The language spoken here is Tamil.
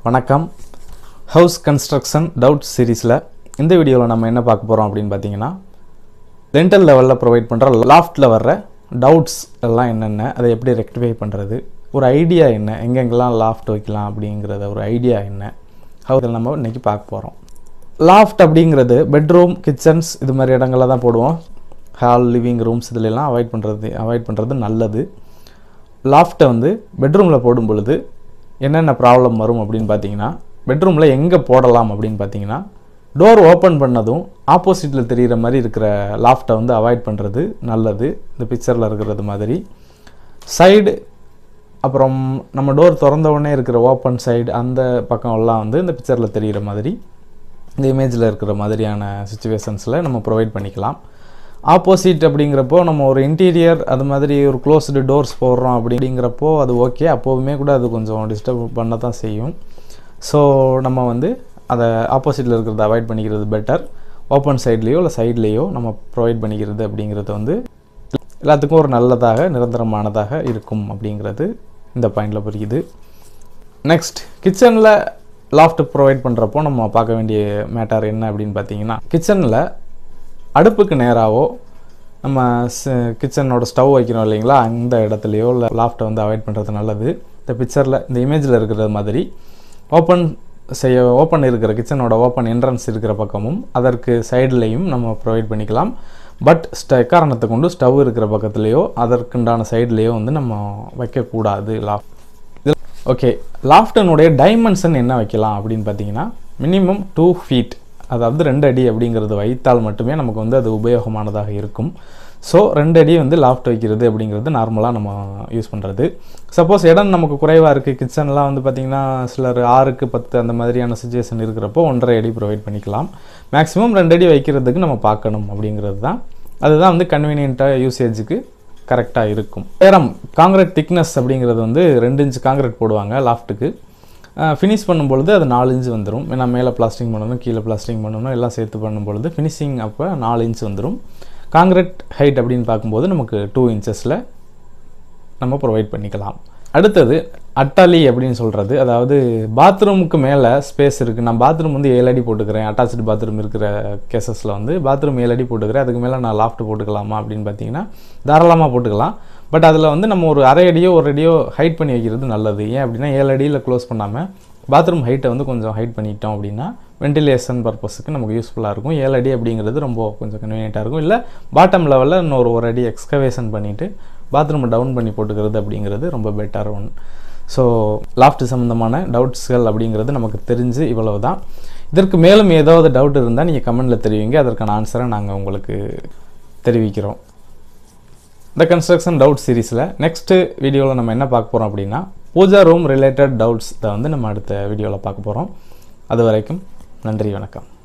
வணக்கம் ஹவுஸ் கன்ஸ்ட்ரக்ஷன் டவுட் சீரீஸில் இந்த வீடியோவில் நம்ம என்ன பார்க்க போகிறோம் அப்படின்னு பார்த்தீங்கன்னா ரெண்டல் லெவலில் ப்ரொவைட் பண்ணுற லாஃப்ட்டில் வர்ற டவுட்ஸ் எல்லாம் என்னென்ன அதை எப்படி ரெக்டிஃபை பண்ணுறது ஒரு ஐடியா என்ன எங்கெங்கெல்லாம் லாஃப்ட் வைக்கலாம் அப்படிங்கிறத ஒரு ஐடியா என்ன ஹவு நம்ம இன்றைக்கி பார்க்க போகிறோம் லாஃப்ட் அப்படிங்கிறது பெட்ரூம் கிச்சன்ஸ் இது மாதிரி இடங்களில் தான் போடுவோம் ஹால் லிவிங் ரூம்ஸ் இதுலலாம் அவாய்ட் பண்ணுறது அவாய்ட் பண்ணுறது நல்லது லாஃப்ட்டை வந்து பெட்ரூமில் போடும் பொழுது என்னென்ன ப்ராப்ளம் வரும் அப்படின்னு பார்த்தீங்கன்னா பெட்ரூமில் எங்கே போடலாம் அப்படின்னு பார்த்தீங்கன்னா டோர் ஓப்பன் பண்ணதும் ஆப்போசிட்டில் தெரிகிற மாதிரி இருக்கிற லாஃப்ட்டை வந்து அவாய்ட் பண்ணுறது நல்லது இந்த பிக்சரில் இருக்கிறது மாதிரி சைடு அப்புறம் நம்ம டோர் திறந்த உடனே இருக்கிற ஓப்பன் சைடு அந்த பக்கம் எல்லாம் வந்து இந்த பிக்சரில் தெரிகிற மாதிரி இந்த இமேஜில் இருக்கிற மாதிரியான சுச்சுவேஷன்ஸில் நம்ம ப்ரொவைட் பண்ணிக்கலாம் ஆப்போசிட் அப்படிங்கிறப்போ நம்ம ஒரு இன்டீரியர் அது மாதிரி ஒரு க்ளோஸ்டு டோர்ஸ் போடுறோம் அப்படிங்கிறப்போ அது ஓகே அப்போவுமே கூட அது கொஞ்சம் டிஸ்டர்ப் பண்ண தான் செய்யும் ஸோ நம்ம வந்து அதை ஆப்போசிட்டில் இருக்கிறத அவாய்ட் பண்ணிக்கிறது பெட்டர் ஓப்பன் சைட்லேயோ இல்லை சைட்லேயோ நம்ம ப்ரொவைட் பண்ணிக்கிறது அப்படிங்கிறது வந்து எல்லாத்துக்கும் ஒரு நல்லதாக நிரந்தரமானதாக இருக்கும் அப்படிங்கிறது இந்த பாயிண்டில் புரியுது நெக்ஸ்ட் கிச்சனில் லாஃப்ட் ப்ரொவைட் பண்ணுறப்போ நம்ம பார்க்க வேண்டிய மேட்டர் என்ன அப்படின்னு பார்த்தீங்கன்னா கிச்சனில் அடுப்புக்கு நேராகவோ நம்ம கிச்சனோட ஸ்டவ் வைக்கிறோம் இல்லைங்களா அந்த இடத்துலையோ இல்லை லாஃப்ட்டை வந்து அவாய்ட் பண்ணுறது நல்லது இந்த பிக்சரில் இந்த இமேஜில் இருக்கிற மாதிரி ஓப்பன் செய்ய ஓப்பன் இருக்கிற கிச்சனோட ஓப்பன் என்ட்ரன்ஸ் இருக்கிற பக்கமும் அதற்கு சைட்லேயும் நம்ம ப்ரொவைட் பண்ணிக்கலாம் பட் ஸ்ட காரணத்தை கொண்டு ஸ்டவ் இருக்கிற பக்கத்துலேயோ அதற்குண்டான சைட்லேயோ வந்து நம்ம வைக்கக்கூடாது லாஃப்ட் இதில் ஓகே லாஃப்டனுடைய டைமென்ஷன் என்ன வைக்கலாம் அப்படின்னு பார்த்தீங்கன்னா மினிமம் டூ ஃபீட் அதாவது ரெண்டு அடி அப்படிங்கிறது வைத்தால் மட்டுமே நமக்கு வந்து அது உபயோகமானதாக இருக்கும் ஸோ ரெண்டு அடி வந்து லாஃப்ட் வைக்கிறது அப்படிங்கிறது நார்மலாக நம்ம யூஸ் பண்ணுறது சப்போஸ் இடம் நமக்கு குறைவாக இருக்குது கிச்சன்லாம் வந்து பார்த்திங்கன்னா சிலர் ஆறுக்கு பத்து அந்த மாதிரியான சுச்சுவேஷன் இருக்கிறப்போ ஒன்றரை அடி ப்ரொவைட் பண்ணிக்கலாம் மேக்ஸிமம் ரெண்டு அடி வைக்கிறதுக்கு நம்ம பார்க்கணும் அப்படிங்கிறது தான் அதுதான் வந்து கன்வீனியண்ட்டாக யூசேஜுக்கு கரெக்டாக இருக்கும் உயரம் காங்கிரீட் திக்னஸ் அப்படிங்கிறது வந்து ரெண்டு இன்ச் காங்கிரீட் போடுவாங்க லாஃப்ட்டுக்கு ஃபினிஷ் பண்ணும்பொழுது அது நாலு இன்ச் வந்துடும் ஏன்னா மேலே பிளாஸ்டிங் பண்ணணும் கீழே பிளாஸ்டிங் பண்ணணும் எல்லாம் சேர்த்து பண்ணும்பொழுது ஃபினிஷிங் அப்போ நாலு இன்ச் வந்துடும் காங்கிரீட் ஹைட் அப்படின்னு பார்க்கும்போது நமக்கு டூ இன்ச்சஸில் நம்ம ப்ரொவைட் பண்ணிக்கலாம் அடுத்தது அட்டாலி அப்படின்னு சொல்கிறது அதாவது பாத்ரூமுக்கு மேலே ஸ்பேஸ் இருக்குது நான் பாத்ரூம் வந்து ஏழு அடி போட்டுக்கிறேன் அட்டாச்சு பாத்ரூம் இருக்கிற கேசஸில் வந்து பாத்ரூம் ஏழு அடி போட்டுக்கிறேன் அதுக்கு மேலே நான் லாஃப்ட் போட்டுக்கலாமா அப்படின்னு பார்த்தீங்கன்னா தாராளமாக போட்டுக்கலாம் பட் அதில் வந்து நம்ம ஒரு அரை அடியோ ஒரு அடியோ ஹைட் பண்ணி வைக்கிறது நல்லது ஏன் அப்படின்னா ஏழு அடியில் க்ளோஸ் பண்ணாமல் பாத்ரூம் ஹைட்டை வந்து கொஞ்சம் ஹைட் பண்ணிட்டோம் அப்படின்னா வென்டிலேஷன் பர்பஸுக்கு நமக்கு யூஸ்ஃபுல்லாக இருக்கும் ஏழு அடி அப்படிங்கிறது ரொம்ப கொஞ்சம் கன்வீனியண்ட்டாக இருக்கும் இல்லை பாட்டம் லெவலில் இன்னொரு ஒரு அடி எக்ஸ்கவேஷன் பண்ணிவிட்டு பாத்ரூமை டவுன் பண்ணி போட்டுக்கிறது அப்படிங்கிறது ரொம்ப பெட்டர் ஒன் ஸோ லாஃப்ட் சம்மந்தமான டவுட்ஸ்கள் அப்படிங்கிறது நமக்கு தெரிஞ்சு இவ்வளவு தான் இதற்கு மேலும் ஏதாவது டவுட் இருந்தால் நீங்கள் கமெண்டில் தெரிவிங்க அதற்கான ஆன்சரை நாங்கள் உங்களுக்கு தெரிவிக்கிறோம் இந்த கன்ஸ்ட்ரக்ஷன் டவுட் சீரீஸில் நெக்ஸ்ட்டு வீடியோவில் நம்ம என்ன பார்க்க போகிறோம் அப்படின்னா பூஜா ரூம் ரிலேட்டட் டவுட்ஸ் தான் வந்து நம்ம அடுத்த வீடியோவில் பார்க்க போகிறோம் அது வரைக்கும் நன்றி வணக்கம்